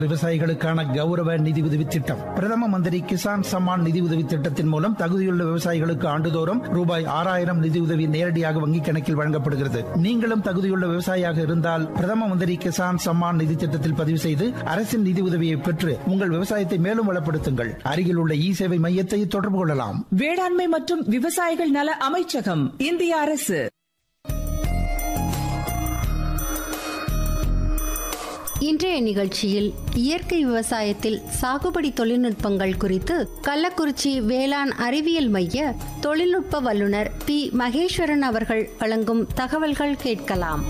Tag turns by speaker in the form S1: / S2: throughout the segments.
S1: விவசாயிகளுக்கான கௌரவ நிதி உதவி திட்டம் பிரதம மந்திரி கிசான் சம்மான் நிதி உதவி திட்டத்தின் மூலம் தகுதியுள்ள விவசாயிகளுக்கு ஆண்டுதோறும் ரூபாய் ஆறாயிரம் நிதி உதவி நேரடியாக வங்கிக் கணக்கில் வழங்கப்படுகிறது நீங்களும் தகுதியுள்ள விவசாயியாக இருந்தால் பிரதம மந்திரி கிசான் சம்மான் நிதி திட்டத்தில் பதிவு செய்து அரசின் நிதி உதவியை பெற்று உங்கள் விவசாயத்தை மேலும் வளப்படுத்துங்கள் அருகில் உள்ள இ சேவை மையத்தை தொடர்பு கொள்ளலாம்
S2: வேளாண்மை மற்றும் விவசாயிகள் நல அமைச்சகம் இந்திய அரசு
S3: இன்றைய நிகழ்ச்சியில் இயற்கை விவசாயத்தில் சாகுபடி தொழில்நுட்பங்கள் குறித்து கள்ளக்குறிச்சி வேளாண் அறிவியல் மைய தொழில்நுட்ப வல்லுநர் பி மகேஸ்வரன் அவர்கள் வழங்கும் தகவல்கள் கேட்கலாம்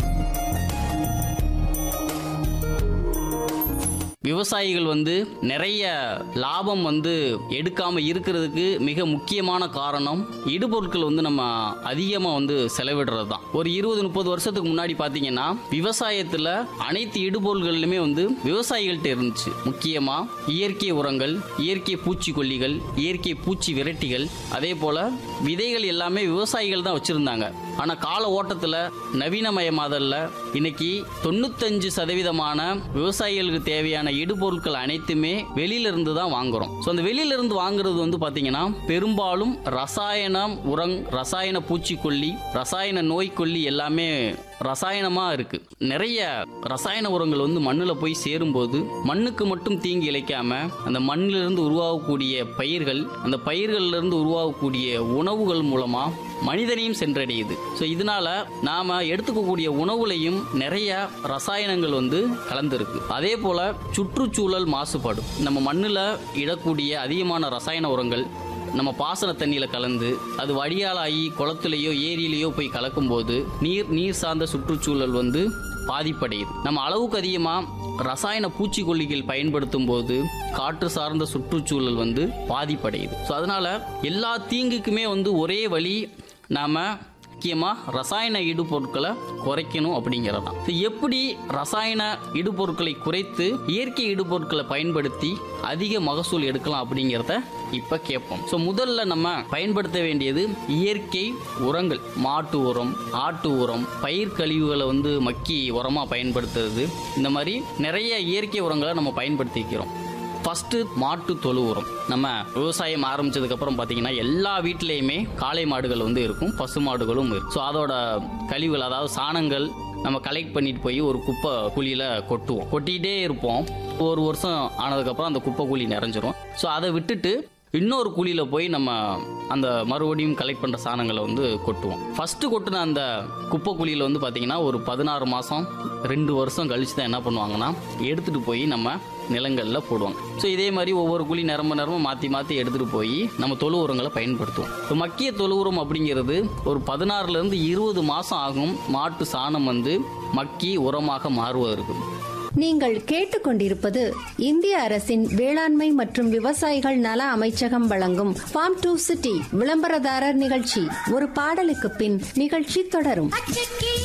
S4: விவசாயிகள் வந்து நிறைய லாபம் வந்து எடுக்காம இருக்கிறதுக்கு மிக முக்கியமான காரணம் இடுபொருட்கள் வந்து நம்ம அதிகமாக வந்து செலவிடுறது தான் ஒரு இருபது முப்பது வருஷத்துக்கு முன்னாடி பார்த்தீங்கன்னா விவசாயத்தில் அனைத்து இடுபொருள்களுமே வந்து விவசாயிகள்கிட்ட இருந்துச்சு முக்கியமாக இயற்கை உரங்கள் இயற்கை பூச்சிக்கொல்லிகள் இயற்கை பூச்சி விரட்டிகள் அதே போல விதைகள் எல்லாமே விவசாயிகள் தான் வச்சிருந்தாங்க ஆனா கால ஓட்டத்துல நவீனமயமாதல்ல இன்னைக்கு தொண்ணூத்தஞ்சு சதவீதமான விவசாயிகளுக்கு தேவையான இடுபொருட்கள் அனைத்துமே வெளியில இருந்து தான் வாங்குறோம் ஸோ அந்த வெளியில இருந்து வாங்குறது வந்து பாத்தீங்கன்னா பெரும்பாலும் ரசாயனம் உரங் ரசாயன பூச்சிக்கொல்லி ரசாயன நோய்க்கொல்லி எல்லாமே ரசாயனமா இருக்கு நிறைய ரசாயன உரங்கள் வந்து மண்ணுல போய் சேரும்போது மண்ணுக்கு மட்டும் தீங்கு இழைக்காம அந்த மண்ணிலிருந்து உருவாகக்கூடிய பயிர்கள் அந்த பயிர்கள்ல இருந்து உருவாகக்கூடிய உணவுகள் மூலமா மனிதனையும் சென்றடையுது ஸோ இதனால நாம எடுத்துக்கக்கூடிய உணவுலையும் நிறைய ரசாயனங்கள் வந்து கலந்துருக்கு அதே போல சுற்றுச்சூழல் மாசுபாடு நம்ம மண்ணில் இடக்கூடிய அதிகமான ரசாயன உரங்கள் நம்ம பாசன தண்ணியில கலந்து அது வடியாலாகி குளத்துலையோ ஏரியிலையோ போய் கலக்கும்போது நீர் நீர் சார்ந்த சுற்றுச்சூழல் வந்து பாதிப்படையுது நம்ம அளவுக்கு அதிகமாக ரசாயன பூச்சிக்கொல்லிகள் பயன்படுத்தும் போது காற்று சார்ந்த சுற்றுச்சூழல் வந்து பாதிப்படையுது ஸோ அதனால எல்லா தீங்குக்குமே வந்து ஒரே வழி நாம முக்கியமாக ரசாயன இடுபொருட்களை குறைக்கணும் அப்படிங்கிறது தான் So, எப்படி ரசாயன இடுபொருட்களை குறைத்து இயற்கை இடுபொருட்களை பயன்படுத்தி அதிக மகசூல் எடுக்கலாம் அப்படிங்கிறத இப்போ கேட்போம் ஸோ முதல்ல நம்ம பயன்படுத்த வேண்டியது இயற்கை உரங்கள் மாட்டு உரம் ஆட்டு உரம் பயிர் கழிவுகளை வந்து மக்கி உரமாக பயன்படுத்துறது இந்த மாதிரி நிறைய இயற்கை உரங்களை நம்ம பயன்படுத்திக்கிறோம் ஃபர்ஸ்ட் மாட்டு தொழு உரம் நம்ம விவசாயம் ஆரம்பிச்சதுக்கு அப்புறம் பார்த்தீங்கன்னா எல்லா வீட்லேயுமே காளை மாடுகள் வந்து இருக்கும் பசு மாடுகளும் இருக்கும் ஸோ அதோட கழிவுகள் அதாவது சாணங்கள் நம்ம கலெக்ட் பண்ணிட்டு போய் ஒரு குப்பை குழியில கொட்டுவோம் கொட்டிகிட்டே இருப்போம் ஒரு வருஷம் ஆனதுக்கப்புறம் அந்த குப்பை குழி நிறைஞ்சிரும் ஸோ அதை விட்டுட்டு இன்னொரு குழியில போய் நம்ம அந்த மறுபடியும் கலெக்ட் பண்ற சாணங்களை வந்து கொட்டுவோம் ஃபர்ஸ்ட் கொட்டின அந்த குப்பை குழியில வந்து பாத்தீங்கன்னா ஒரு பதினாறு மாசம் ரெண்டு வருஷம் கழிச்சு தான் என்ன பண்ணுவாங்கன்னா எடுத்துட்டு போய் நம்ம நிலங்கள்ல போடுவாங்க ஸோ இதே மாதிரி ஒவ்வொரு குழி நிரம்ப நிரம்ப மாத்தி மாத்தி எடுத்துட்டு போய் நம்ம தொழு உரங்களை பயன்படுத்துவோம் இப்போ மக்கிய தொழு உரம் அப்படிங்கிறது ஒரு பதினாறுல இருந்து இருபது மாசம் ஆகும் மாட்டு சாணம் வந்து மக்கி உரமாக மாறுவதற்கு
S3: நீங்கள் கேட்டுக்கொண்டிருப்பது இந்திய அரசின் வேளாண்மை மற்றும் விவசாயிகள் நல அமைச்சகம் வழங்கும் ஃபார்ம் டு சிட்டி விளம்பரதாரர் நிகழ்ச்சி ஒரு பாடலுக்கு பின் நிகழ்ச்சி தொடரும்